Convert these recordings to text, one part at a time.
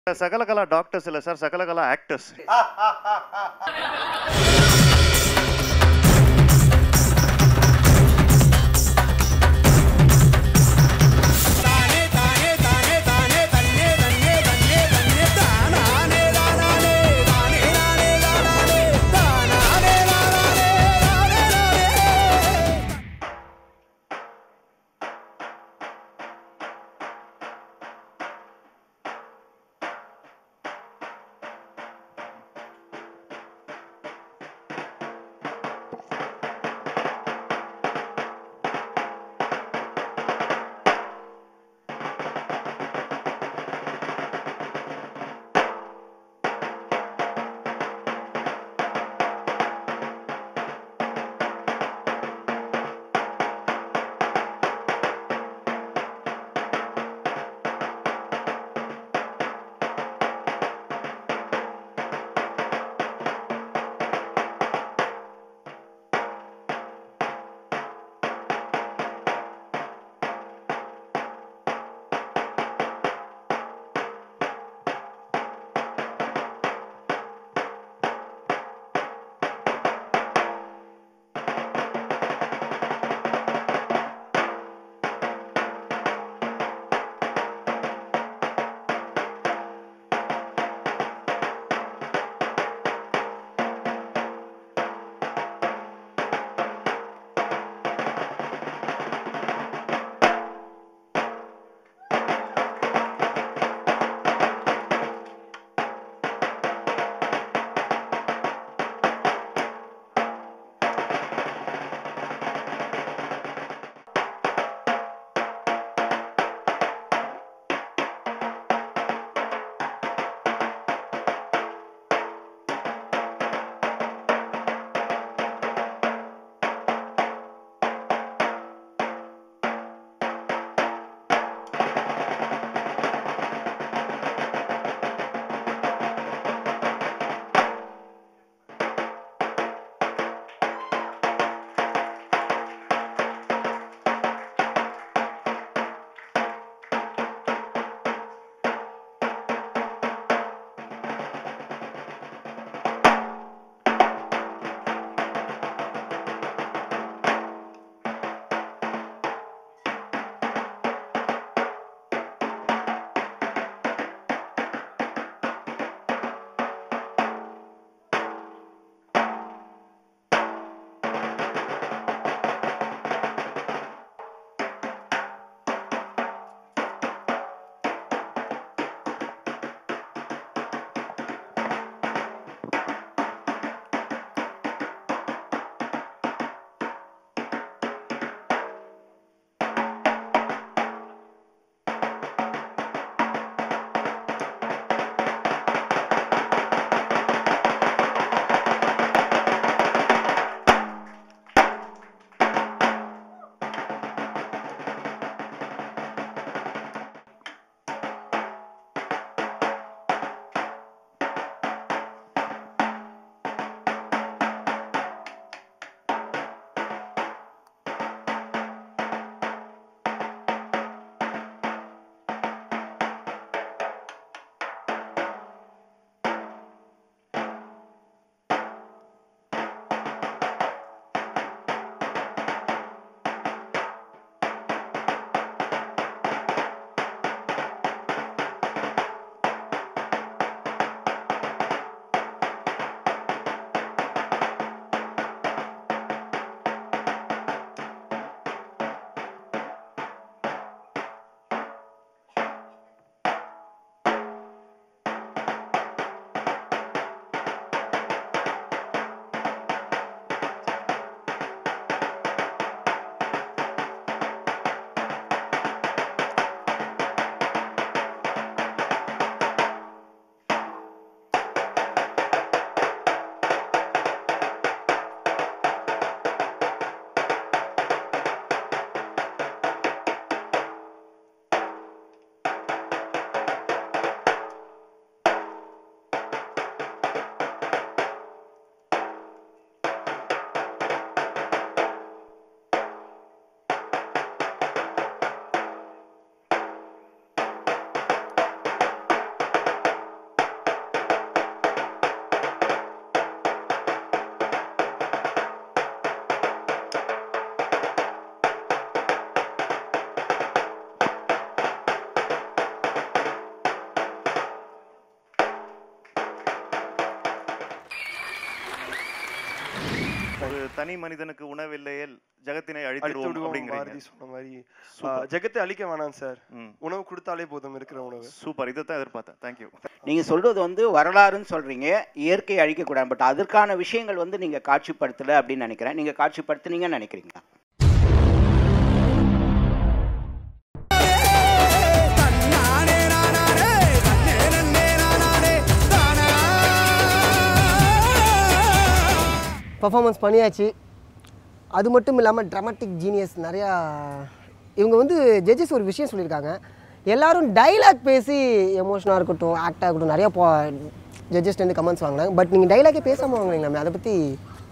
சகலகலா டாக்டர்ஸ் இல்லை சார் சகலகலா ஆக்டர்ஸ் தனி மனிதனுக்கு உணவில்லையேல் ஜகத்தினை அழித்து அழித்திடுவோம் விடுவோம் அப்படிங்கிறீங்க பாரதி சொன்ன மாதிரி ஆ, சூப்பர் ஜெகத்தை அழிக்க வேணாம் சார் ம் உணவு கொடுத்தாலே போதும் இருக்கிற உணவு சூப்பர் இதை தான் எதிர்பார்த்தேன் தேங்க்யூ நீங்கள் சொல்கிறது வந்து வரலாறுன்னு சொல்கிறீங்க இயற்கை அழிக்கக்கூடாது பட் அதற்கான விஷயங்கள் வந்து நீங்கள் காட்சிப்படுத்தலை அப்படின்னு நினைக்கிறேன் நீங்கள் காட்சிப்படுத்துனீங்கன்னு நினைக்கிறீங்களா பர்ஃபார்மன்ஸ் பண்ணியாச்சு அது மட்டும் இல்லாமல் ட்ராமாட்டிக் ஜீனியஸ் நிறையா இவங்க வந்து ஜட்ஜஸ் ஒரு விஷயம் சொல்லியிருக்காங்க எல்லாரும் டைலாக் பேசி எமோஷனாக இருக்கட்டும் ஆக்டாக இருக்கட்டும் நிறையா போ ஜட்ஜஸ்லேருந்து கமெண்ட்ஸ் வாங்கினாங்க பட் நீங்கள் டைலாக்கே பேசாமல் வாங்கினீங்களா அதை பற்றி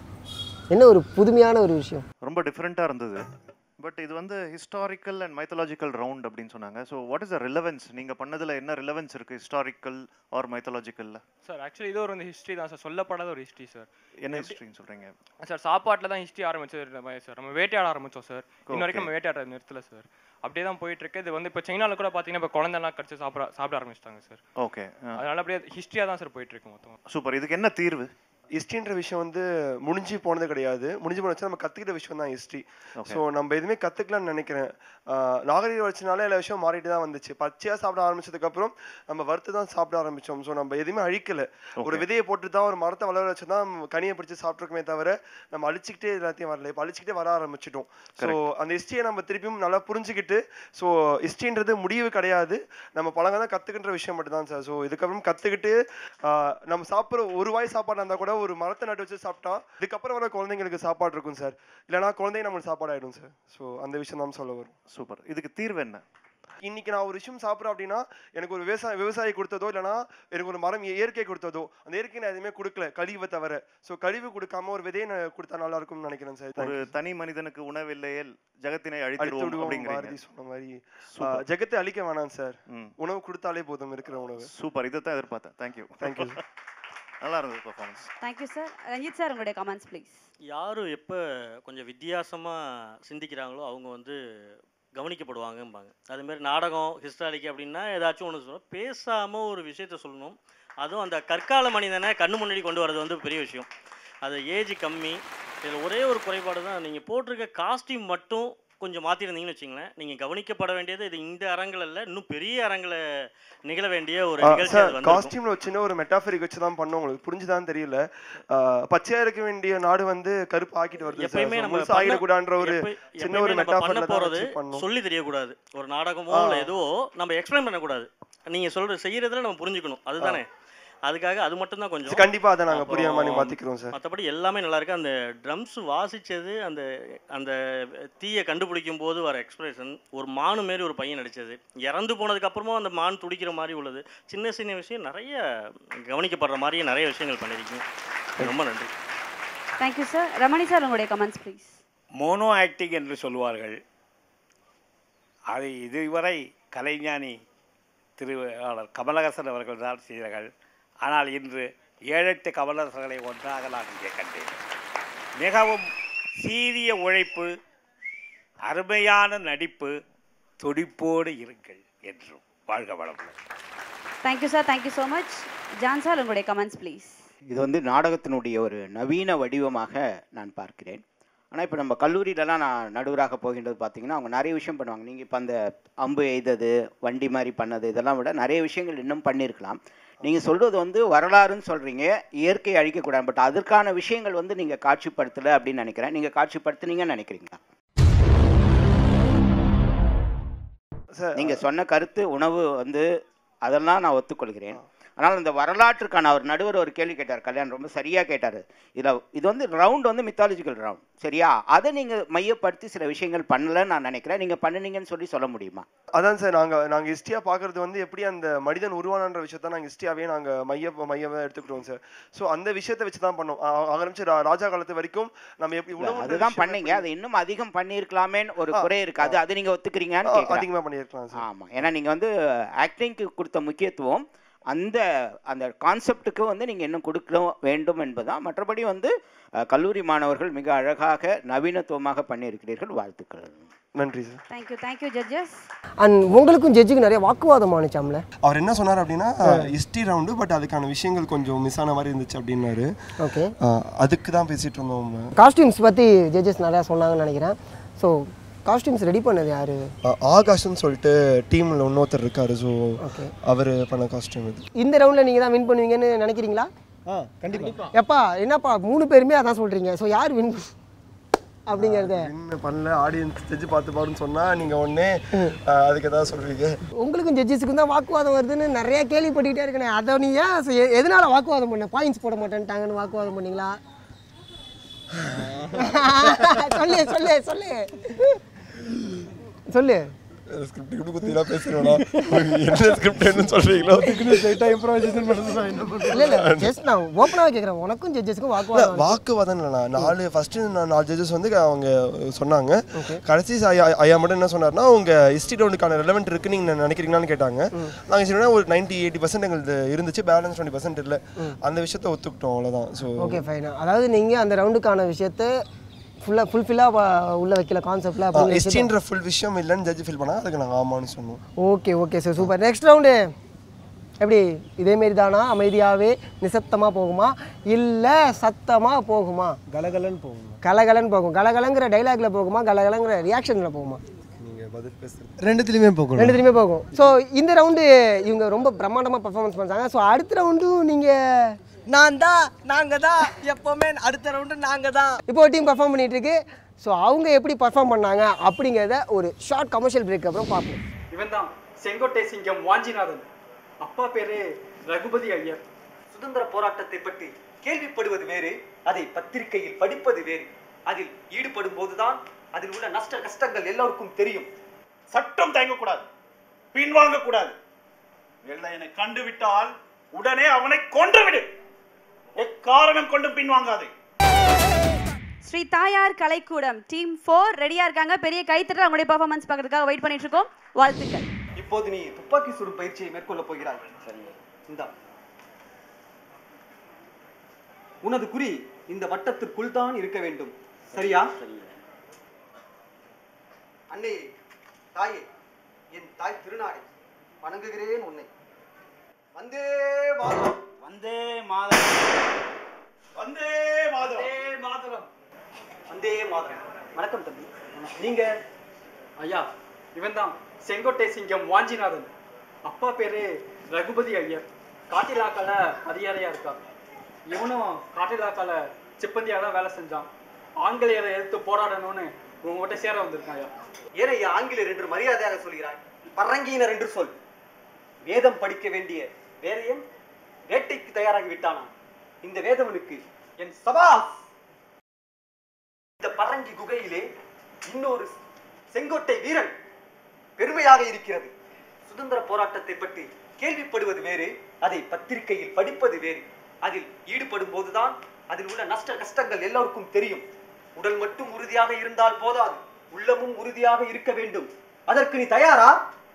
என்ன ஒரு புதுமையான ஒரு விஷயம் ரொம்ப டிஃப்ரெண்ட்டாக இருந்தது பட் இது வந்து ஹிஸ்டாரிக்கல் அண்ட் மைத்தாலஜிக்கல் ரவுண்ட் அப்படின்னு சொன்னாங்க so what is the relevance நீங்கள் பண்ணதில் என்ன ரிலவன்ஸ் இருக்குது ஹிஸ்டாரிக்கல் ஆர் மைத்தாலஜிக்கலில் சார் ஆக்சுவலி இது ஒரு வந்து ஹிஸ்ட்ரி தான் சார் சொல்லப்படாத ஒரு ஹிஸ்ட்ரி சார் என்ன ஹிஸ்ட்ரின்னு சொல்கிறீங்க சார் சாப்பாட்டில் தான் ஹிஸ்ட்ரி ஆரம்பிச்சது மாதிரி சார் நம்ம வேட்டையாட ஆரம்பிச்சோம் சார் இன்ன வரைக்கும் நம்ம வேட்டையாட நிறுத்தல சார் அப்படியே தான் போயிட்டு இருக்கு இது வந்து இப்போ சைனால கூட பார்த்தீங்கன்னா இப்போ குழந்தைலாம் கடிச்சு சாப்பிட சாப்பிட ஆரம்பிச்சிட்டாங்க சார் ஓகே அதனால அப்படியே ஹிஸ்ட்ரியாக தான் சார் போயிட்டு இருக்கு மொத்தம் சூப்பர் இதுக்கு என்ன தீர்வு ஹிஸ்ட்ரின்ற விஷயம் வந்து முடிஞ்சு போனது கிடையாது முடிஞ்சு போன நம்ம கற்றுக்கிட்ட விஷயம் தான் ஹிஸ்ட்ரி Okay. ஸோ நம்ம எதுவுமே கற்றுக்கலாம்னு நினைக்கிறேன் ஆஹ் நாகரிக வளர்ச்சினால எல்லா விஷயம் மாறிட்டு தான் வந்துச்சு பச்சையாக சாப்பிட ஆரம்பிச்சதுக்கப்புறம் நம்ம வறுத்து தான் சாப்பிட ஆரம்பித்தோம் ஸோ நம்ம எதுவுமே அழிக்கல ஒரு Okay. விதையை போட்டு தான் ஒரு மரத்தை வளர வச்சு தான் கனியை பிடிச்சி சாப்பிட்ருக்கோமே தவிர நம்ம அழிச்சிக்கிட்டே எல்லாத்தையும் வரல இப்போ அழிச்சிக்கிட்டே வர ஆரம்பிச்சிட்டோம் ஸோ அந்த ஹிஸ்ட்ரியை நம்ம திருப்பியும் நல்லா புரிஞ்சுக்கிட்டு ஸோ ஹிஸ்ட்ரின்றது முடிவு கிடையாது நம்ம பழங்க தான் கற்றுக்கின்ற விஷயம் மட்டும்தான் சார் ஸோ இதுக்கப்புறம் கற்றுக்கிட்டு நம்ம சாப்பிட்ற ஒரு வாய் சாப்பாடு இருந்தால் கூட ஒரு மரத்தை நட்டு வச்சு சாப்பிட்டா இதுக்கப்புறம் வர குழந்தைங்களுக்கு சாப்பாடு இருக்கும் சார் இல்லைனா குழந்தைங்க நம்மளுக்கு சாப்பாடு ஆகிடும் சார் ஸோ அந்த விஷயம் தான் சொல்ல வரும் சூப்பர் இதுக்கு தீர்வு என்ன இன்னைக்கு நான் ஒரு விஷயம் சாப்பிட்றேன் அப்படின்னா எனக்கு ஒரு விவசாய விவசாயி கொடுத்ததோ இல்லைனா எனக்கு ஒரு மரம் இயற்கை கொடுத்ததோ அந்த இயற்கை நான் எதுவுமே கொடுக்கல கழிவை தவிர ஸோ கழிவு கொடுக்காம ஒரு விதையை நான் கொடுத்தா நல்லா இருக்கும்னு நினைக்கிறேன் சார் ஒரு தனி மனிதனுக்கு உணவில்லையேல் ஜகத்தினை அழித்து அழித்திடுவோம் விடுவோம் அப்படிங்கிறீங்க பாரதி சொன்ன மாதிரி ஆ, Super. ஜெகத்தை அழிக்க வேணாம் சார் ம் உணவு கொடுத்தாலே போதும் இருக்கிற உணவு சூப்பர் இதை தான் எதிர்பார்த்தேன் தேங்க்யூ தேங்க்யூ நல்லா இருந்தது performance thank you sir Ranjith sir உங்களுடைய கமெண்ட்ஸ் ப்ளீஸ் யார் எப்போ கொஞ்சம் வித்தியாசமாக சிந்திக்கிறாங்களோ அவங்க வந்து கவனிக்கப்படுவாங்கம்பாங்க அதுமாரி நாடகம் ஹிஸ்டாரிக் அப்படின்னா ஏதாச்சும் ஒன்று சொல்லணும் பேசாமல் ஒரு விஷயத்த சொல்லணும் அதுவும் அந்த கற்கால மனிதனை கண்ணு முன்னாடி கொண்டு வரது வந்து பெரிய விஷயம் அது ஏஜ் கம்மி இதில் ஒரே ஒரு குறைபாடு தான் நீங்கள் போட்டிருக்க காஸ்டியூம் மட்டும் கொஞ்சம் மாற்றிருந்தீங்கன்னு வச்சுங்களேன் நீங்கள் கவனிக்கப்பட வேண்டியது இது இந்த அரங்கில் இல்லை இன்னும் பெரிய அரங்கில் நிகழ வேண்டிய ஒரு நிகழ்ச்சி சார் அது வந்து காஸ்டியூம்ல ஒரு சின்ன ஒரு மெட்டாஃபரிக் வச்சு தான் பண்ணோம் உங்களுக்கு புரிஞ்சுதான் தெரியல ஆ, பச்சையா இருக்க வேண்டிய நாடு வந்து கருப்பு ஆக்கிட்டு வருது எப்பயுமே சார் நம்ம முழுசா ஆகிடக்கூடாதுன்ற ஒரு எப்ப- சின்ன ஒரு எப்பயுமே நம்ம பண்ண மெட்டாஃபர்ல தான் போறது வச்சு பண்ணோம் சொல்லி தெரியக்கூடாது ஒரு நாடகமோ ஆ. இல்ல எதுவோ நம்ம எக்ஸ்பிளைன் பண்ணக்கூடாது நீங்க சொல்ற செய்யறதுல நம்ம புரிஞ்சுக்கணும் அதுதானே அதுக்காக அது மட்டும் தான் கொஞ்சம் கண்டிப்பா அதை நாங்க புரியாம அப்புறம் மாத்திக்கிறோம் சார் மற்றபடி எல்லாமே நல்லா இருக்கு அந்த ட்ரம்ஸ் வாசிச்சது அந்த அந்த தீயை கண்டுபிடிக்கும் போது வர எக்ஸ்பிரஷன் ஒரு மானு மாரி ஒரு பையன் நடிச்சது இறந்து போனதுக்கு அப்புறமும் அந்த மான் துடிக்கிற மாதிரி உள்ளது சின்ன சின்ன விஷயம் நிறைய கவனிக்கப்படுற மாதிரி நிறைய விஷயங்கள் பண்ணியிருக்கீங்க ரொம்ப நன்றி தேங்க்யூ சார் ரமணி சார் உங்களுடைய கமெண்ட்ஸ் ப்ளீஸ் மோனோ ஆக்டிங் என்று சொல்வார்கள் அதை இதுவரை கலைஞானி திருவாளர் கமலஹாசன் அவர்கள் தான் செய்தார்கள் ஆனால் இன்று ஏழெட்டு கமலஹாசர்களை ஒன்றாக நான் இங்கே கண்டேன் மிகவும் சீரிய உழைப்பு அருமையான நடிப்பு துடிப்போடு இருங்கள் என்றும் வாழ்க வளமுடன் thank you sir thank you so much John sir உங்களுடைய கமெண்ட்ஸ் ப்ளீஸ் இது வந்து நாடகத்தினுடைய ஒரு நவீன வடிவமாக நான் பார்க்கிறேன் ஆனால் இப்போ நம்ம கல்லூரியிலலாம் நான் நடுவராக போகின்றது பார்த்தீங்கன்னா அவங்க நிறைய விஷயம் பண்ணுவாங்க நீங்கள் இப்போ அந்த அம்பு எய்தது வண்டி மாதிரி பண்ணது இதெல்லாம் விட நிறைய விஷயங்கள் இன்னும் பண்ணியிருக்கலாம் நீங்கள் சொல்கிறது வந்து வரலாறுன்னு சொல்கிறீங்க இயற்கை அழிக்கக்கூடாது பட் அதற்கான விஷயங்கள் வந்து நீங்கள் காட்சிப்படுத்தலை அப்படின்னு நினைக்கிறேன் நீங்கள் காட்சிப்படுத்துனீங்கன்னு நினைக்கிறீங்களா சார் நீங்கள் சொன்ன கருத்து உணவு வந்து அதெல்லாம் நான் ஒத்துக்கொள்கிறேன் ஆனால் இந்த வரலாற்றுக்கான அவர் நடுவர் ஒரு கேள்வி கேட்டார் கல்யாண் ரொம்ப சரியாக கேட்டார் இதில் இது வந்து ரவுண்ட் வந்து மித்தாலஜிக்கல் ரவுண்ட் சரியா அதை நீங்கள் மையப்படுத்தி சில விஷயங்கள் பண்ணலன்னு நான் நினைக்கிறேன் நீங்கள் பண்ணுனீங்கன்னு சொல்லி சொல்ல முடியுமா அதான் சார் நாங்க நாங்க ஹிஸ்டியா பாக்குறது வந்து எப்படி அந்த மனிதன் உருவானன்ற விஷயத்த நாங்க ஹிஸ்டியாவே நாங்க மைய மையமா எடுத்துக்கிட்டோம் சார் சோ அந்த விஷயத்தை வச்சு தான் பண்ணோம் ஆ- ஆரம்பிச்சு ரா- ராஜா காலத்து வரைக்கும் நம்ம எப்படி இல்ல, உணவுன்ற அதுதான் விஷயம் பண்ணீங்க அதை இன்னும் அதிகம் பண்ணியிருக்கலாமேன்னு ஒரு ஆ, குறை இருக்கு அது அது நீங்கள் ஒத்துக்கிறீங்கன்னு ஆ, கேட்குறேன் அதிகமா பண்ணியிருக்கலாம் சார் ஆமாம் ஏன்னா நீங்கள் வந்து ஆக்டிங்க்கு கொடுத்த முக்கியத்துவம் அந்த அந்த கான்செப்டுக்கு வந்து நீங்கள் இன்னும் கொடுக்க வேண்டும் என்பதுதான் மற்றபடி வந்து அஹ், கல்லூரி மாணவர்கள் மிக அழகாக நவீனத்துவமாக பண்ணியிருக்கிறீர்கள் வாழ்த்துக்கள் நன்றி sir thank you thank you judges and உங்களுக்கும் ஜட்ஜுக்கு நிறைய வாக்குவாதம் ஆனிச்சாம்ல அவர் என்ன சொன்னார் அப்படின்னா ஹிஸ்ட்ரி ரவுண்டு பட் அதுக்கான விஷயங்கள் கொஞ்சம் மிஸ் ஆன மாதிரி இருந்துச்சு அப்படின்னாரு ஓகே ஆஹ் அதுக்கு தான் பேசிட்டு இருந்தோம் காஸ்டியூம்ஸ் பற்றி ஜட்ஜஸ் நிறையா சொன்னாங்கன்னு நினைக்கிறேன் ஸோ காஸ்டியூம்ஸ் ரெடி பண்ணது யாரு ஆஹ் ஆகாஷ்னு சொல்லிட்டு டீமில் இன்னொருத்தர் இருக்காரு ஸோ ஓகே அவர் பண்ண காஸ்டியூம் இது இந்த ரவுண்டில் நீங்கள் தான் வின் பண்ணுவீங்கன்னு நினைக்கிறீங்களா ஆ கண்டிப்பா எப்பா என்னப்பா மூணு பேருமே அதான் சொல்கிறீங்க ஸோ யார் வின் அப்படிங்கிறத வின் பண்ணல ஆடியன்ஸ் ஜட்ஜ் பார்த்து பாருன்னு சொன்னா நீங்க ஒண்ணே அதுக்கு ஏதாவது சொல்றீங்க உங்களுக்கும் ஜட்ஜஸுக்கும் தான் வாக்குவாதம் வருதுன்னு நிறைய கேள்விப்பட்டுக்கிட்டே இருக்கேன் அதை நீ ஏன் so எ- எதனால வாக்குவாதம் பண்ண பாயிண்ட்ஸ் போட மாட்டேன்ட்டாங்கன்னு வாக்குவாதம் பண்ணீங்களா சொல்லு சொல்லு சொல்லு சொல்லு ஸ்கிரிப்ட் இப்படி குத்திலாம் பேசுறோம்னா என்ன ஸ்கிரிப்ட்னு சொல்றீங்களோ ஸ்ட்ரைட்டாக இம்ப்ரோவைசேஷன் பண்ணுறது என்ன இல்லை இல்லை ஜஸ்ட் நான் ஓப்பனாக கேட்குறேன் உனக்கும் ஜட்ஜஸுக்கும் வாக்குவாதம் வாக்குவாதம் இல்லைண்ணா நாலு ஃபர்ஸ்ட் நாலு ஜட்ஜஸ் வந்து அவங்க சொன்னாங்க கடைசி ஐயா ஐயா மட்டும் என்ன சொன்னார்னா உங்க ஹிஸ்ட்ரி ரவுண்டுக்கான ரெலவெண்ட் இருக்கு நீங்க நினைக்கிறீங்களான்னு கேட்டாங்க நாங்கள் சொன்னா ஒரு நைன்டி எயிட்டி பர்சன்ட் எங்களுக்கு இருந்துச்சு பேலன்ஸ் டுவெண்ட்டி பர்சன்ட் இல்லை அந்த விஷயத்த ஒத்துக்கிட்டோம் அவ்வளோதான் ஸோ ஓகே ஃபைன் அதாவது நீங்கள் அந்த ரவுண்டுக்கான விஷயத்த ஃபுல்லாக ஃபுல்ஃபில்லாக உள்ள வைக்கல கான்செப்டில் அப்படின்னு ஹிஸ்ட்ரின்ற ஃபுல் விஷயம் இல்லைன்னு ஜட்ஜ் ஃபீல் பண்ணாங்க அதுக்கு நாங்கள் ஆமான்னு சொன்னோம் okay okay sir super next round எப்படி இதேமாரி தானா அமைதியாகவே நிசப்தமாக போகுமா இல்லை சத்தமாக போகுமா கலகலன்னு போகும் கலகலன்னு போகும் கலகலங்கிற டைலாக்ல போகுமா கலகலங்கிற ரியாக்ஷனில் போகுமா நீங்கள் பதில் பேசுறது ரெண்டுத்துலையுமே போகணும் ரெண்டுத்துலையுமே போகும் ஸோ இந்த ரவுண்டு இவங்க ரொம்ப பிரம்மாண்டமாக பர்ஃபார்மன்ஸ் பண்ணுறாங்க ஸோ அடுத்த ரவுண்டும் நீங்கள் நான் தான் நாங்கள் தான் எப்போவுமே அடுத்த ரவுண்டு நாங்கள் தான் இப்போ டீம் பர்ஃபார்ம் பண்ணிட்டு இருக்கு ஸோ அவங்க எப்படி பர்ஃபார்ம் பண்ணாங்க அப்படிங்கிறத ஒரு ஷார்ட் கமர்ஷியல் பிரேக் அப்புறம் பார்ப்போம் இவன் தான் செங்கோட்டை சிங்கம் வாஞ்சிநாதன் அப்பா பேரு ரகுபதி ஐயர் சுதந்திர போராட்டத்தை பற்றி கேள்விப்படுவது வேறு அதை பத்திரிகையில் படிப்பது வேறு அதில் ஈடுபடும் போதுதான் அதில் உள்ள நஷ்ட கஷ்டங்கள் எல்லோருக்கும் தெரியும் சட்டம் தயங்கக்கூடாது பின்வாங்கக்கூடாது வெள்ளையனை கண்டுவிட்டால் உடனே அவனை கொன்றுவிடு எக்காரணம் கொண்டும் பின்வாங்காதே ஸ்ரீ தாயார் கலைக்கூடம் டீம் ஃபோர் ரெடியா இருக்காங்க பெரிய கைத்தட்டல் அவங்களுடைய பெர்ஃபார்மன்ஸ் பார்க்கறதுக்காக வெயிட் பண்ணிட்டு இருக்கோம் வாழ்த்துக்கள் இப்போது நீ துப்பாக்கி சுடும் பயிற்சியை மேற்கொள்ள போகிறாய் சரிங்க இந்தா உனது குறி இந்த வட்டத்திற்குள் தான் இருக்க வேண்டும் சரியா அண்ணே தாயே என் தாய் திருநாடே வணங்குகிறேன் உன்னை வந்தே மாதம் வந்தே மாதம் வந்தே மாதம் மாதரம் வந்தே மாதரம் வணக்கம் தம்பி நீங்க ஐயா இவன் தான் செங்கோட்டை சிங்கம் வாஞ்சிநாதன் அப்பா பேரு ரகுபதி ஐயர் காட்டிலாக்கால அதிகாரியா இருக்கான் இவனும் காட்டிலாக்கால சிப்பந்தியா தான் வேலை செஞ்சான் ஆங்கிலேயரை எதிர்த்து போராடணும்னு உங்ககிட்ட சேர வந்திருக்கான் ஐயா ஏன் ஐயா ஆங்கிலேயர் என்று மரியாதையாக சொல்கிறாய் பரங்கியினர் என்று சொல் வேதம் படிக்க வேண்டிய வேதையன் வேட்டைக்கு தயாராகி விட்டானா இந்த வேதவனுக்கு என் சபாஸ் இந்த பரங்கி குகையிலே இன்னொரு செங்கோட்டை வீரன் பெருமையாக இருக்கிறது சுதந்திர போராட்டத்தை பற்றி கேள்விப்படுவது வேறு அதை பத்திரிகையில் படிப்பது வேறு அதில் ஈடுபடும் போதுதான் அதில் உள்ள நஷ்ட கஷ்டங்கள் எல்லோருக்கும் தெரியும் உடல் மட்டும் உறுதியாக இருந்தால் போதாது உள்ளமும் உறுதியாக இருக்க வேண்டும் அதற்கு நீ தயாரா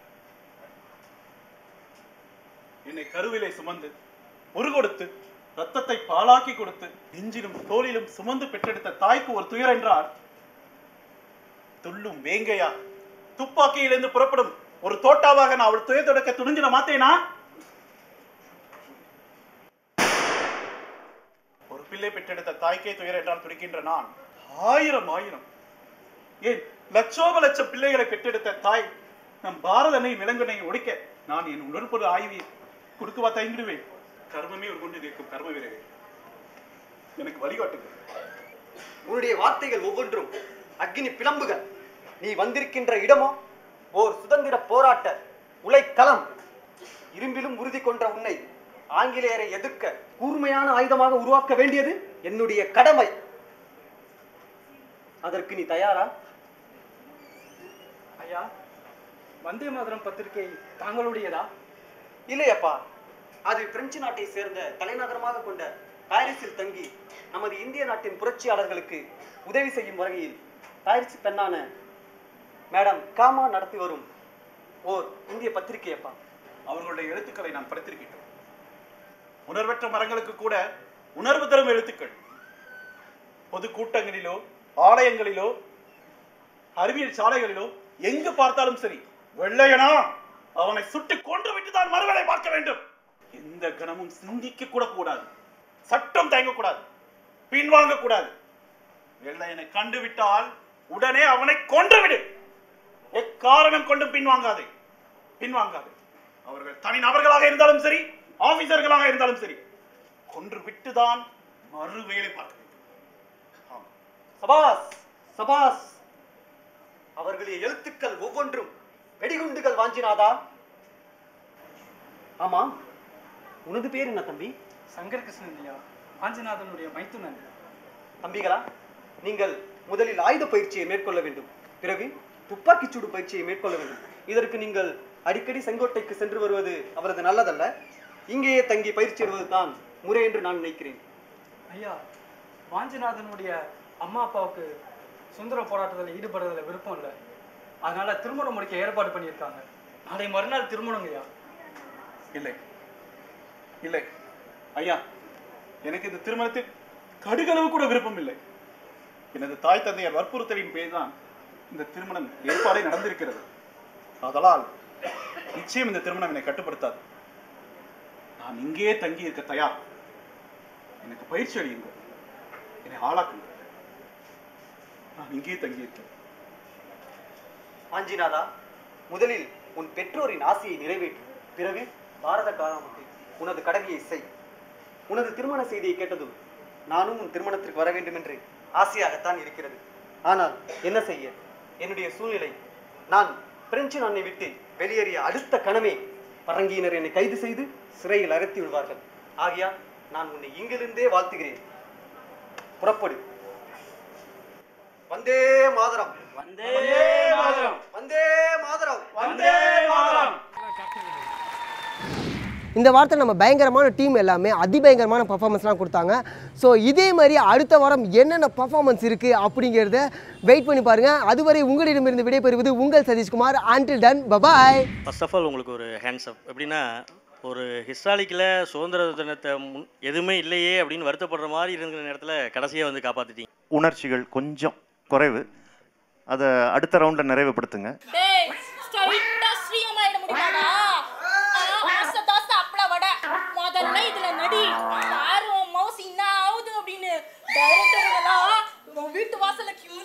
என்னை கருவிலே சுமந்து ஒரு கொடுத்து ரத்தத்தை பாலாக்கி கொடுத்து நெஞ்சிலும் தோளிலும் சுமந்து பெற்றெடுத்த தாய்க்கு ஒரு துயர் என்றால் துள்ளும் வேங்கையா துப்பாக்கியிலிருந்து புறப்படும் ஒரு தோட்டாவாக நான் அவள் துயர் தொடக்க துணிஞ்சிட மாத்தேனா ஒரு பிள்ளை பெற்றெடுத்த தாய்க்கே துயர் என்றால் துடிக்கின்ற நான் ஆயிரம் ஆயிரம் ஏன் லட்சோப லட்சம் பிள்ளைகளை பெற்றெடுத்த தாய் நம் பாரதனை விலங்குனை ஒழிக்க நான் என் உணர்ப்பொரு ஆய்வை கொடுக்கவா தயங்கிடுவேன் கர்மமே ஒரு கொண்டு நிற்கும் கர்ம வீரரே எனக்கு வழிகாட்டுங்க உன்னுடைய வார்த்தைகள் ஒவ்வொன்றும் அக்னி பிளம்புகள் நீ வந்திருக்கின்ற இடமோ ஓர் சுதந்திர போராட்ட உலைக்களம் இரும்பிலும் உறுதி கொண்ட உன்னை ஆங்கிலேயரை எதிர்க்க கூர்மையான ஆயுதமாக உருவாக்க வேண்டியது என்னுடைய கடமை அதற்கு நீ தயாரா ஐயா வந்தே மாதரம் பத்திரிகை தாங்களுடையதா இல்லையப்பா அது பிரெஞ்சு நாட்டை சேர்ந்த தலைநகரமாக கொண்ட பாரிஸில் தங்கி நமது இந்திய நாட்டின் புரட்சியாளர்களுக்கு உதவி செய்யும் வகையில் பாரிஸ் பெண்ணான மேடம் காமா நடத்தி வரும் ஓர் இந்திய பத்திரிகை அப்பா அவர்களுடைய எழுத்துக்களை நான் படித்திருக்கின்றோம் உணர்வற்ற மரங்களுக்கு கூட உணர்வு தரும் எழுத்துக்கள் பொது கூட்டங்களிலோ ஆலயங்களிலோ அறிவியல் சாலைகளிலோ எங்கு பார்த்தாலும் சரி வெள்ளையனா அவனை சுட்டு கொன்று விட்டு தான் மறுவேளை பார்க்க வேண்டும் எந்த கணமும் சிந்திக்க கூட கூடாது சட்டம் தயங்கக்கூடாது பின்வாங்க கூடாது வெள்ளையனை கண்டுவிட்டால் உடனே அவனை கொன்று விடு எக்காரணம் கொண்டும் பின்வாங்காதே பின்வாங்காதே அவர்கள் தனி நபர்களாக இருந்தாலும் சரி ஆபீசர்களாக இருந்தாலும் சரி கொன்று விட்டுதான் மறு வேலை பார்க்க வேண்டும் சபாஸ் சபாஸ் அவர்களுடைய எழுத்துக்கள் ஒவ்வொன்றும் வெடிகுண்டுகள் வாஞ்சினாதா ஆமா உனது பேர் என்ன தம்பி சங்கர் கிருஷ்ணன் ஐயா வாஞ்சிநாதனுடைய மைத்துனன் தம்பிகளா நீங்கள் முதலில் ஆயுத பயிற்சியை மேற்கொள்ள வேண்டும் பிறகு துப்பாக்கிச் சூடு பயிற்சியை மேற்கொள்ள வேண்டும் இதற்கு நீங்கள் அடிக்கடி செங்கோட்டைக்கு சென்று வருவது அவரது நல்லதல்ல இங்கேயே தங்கி பயிற்சி பெறுவது தான் முறை என்று நான் நினைக்கிறேன் ஐயா வாஞ்சிநாதனுடைய அம்மா அப்பாவுக்கு சுதந்திர போராட்டத்தில் ஈடுபடுறதுல விருப்பம் இல்லை அதனால திருமணம் முடிக்க ஏற்பாடு பண்ணியிருக்காங்க நாளை மறுநாள் திருமணம் ஐயா இல்லை இல்லை ஐயா எனக்கு இந்த திருமணத்தில் கடுகளவு கூட விருப்பம் இல்லை எனது தாய் தந்தையர் வற்புறுத்தலின் பேர் தான் இந்த திருமணம் ஏற்பாடே நடந்திருக்கிறது அதனால் நிச்சயம் இந்த திருமணம் என்னை கட்டுப்படுத்தாது நான் இங்கேயே தங்கி இருக்க தயார் எனக்கு பயிற்சி அளியுங்கள் என்னை ஆளாக்குங்கள் நான் இங்கேயே தங்கி இருக்கேன் ஆஞ்சிநாதா முதலில் உன் பெற்றோரின் ஆசையை நிறைவேற்று பிறகு பாரத காலமுக்கு உனது கடமையை செய் உனது திருமண செய்தியை கேட்டதும் நானும் உன் திருமணத்திற்கு வர வேண்டும் என்று ஆசையாகத்தான் இருக்கிறது ஆனால் என்ன செய்ய என்னுடைய சூழ்நிலை நான் பிரெஞ்சு நாட்டை விட்டு வெளியேறிய அடுத்த கணமே பரங்கியினர் என்னை கைது செய்து சிறையில் அகற்றி விடுவார்கள் ஆகையால் நான் உன்னை இங்கிருந்தே வாழ்த்துகிறேன் புறப்படு வந்தே மாதரம் வந்தே மாதரம் வந்தே மாதரம் வந்தே மாதரம் இந்த வாரத்தில் நம்ம பயங்கரமான டீம் எல்லாமே அதிபயங்கரமான பர்ஃபார்மன்ஸ்லாம் கொடுத்தாங்க ஸோ இதே மாதிரி அடுத்த வாரம் என்னென்ன பர்ஃபார்மன்ஸ் இருக்குது அப்படிங்கிறத வெயிட் பண்ணி பாருங்கள் அதுவரை உங்களிடமிருந்து விடைபெறுவது உங்கள் சதீஷ்குமார் ஆண்டில் டன் பபாய் ஃபர்ஸ்ட் ஆஃப் ஆல் உங்களுக்கு ஒரு ஹேண்ட்ஸ் அப் எப்படின்னா ஒரு ஹிஸ்டாலிக்கில் சுதந்திர தினத்தை முன் எதுவுமே இல்லையே அப்படின்னு வருத்தப்படுற மாதிரி இருக்கிற நேரத்தில் கடைசியாக வந்து காப்பாற்றிட்டீங்க உணர்ச்சிகள் கொஞ்சம் குறைவு அதை அடுத்த ரவுண்டில் நிறைவுபடுத்துங்க டேய் ஸ்ட்ரைட்டா ஸ்ரீயமாயிட முடியாதா ஆசை தோசை அப்பள வடை முதல்ல இதுல நடி பாரு உன் மவுஸ் என்ன ஆகுது அப்படின்னு டைரக்டர்களா உன் வீட்டு வாசல்ல கியூ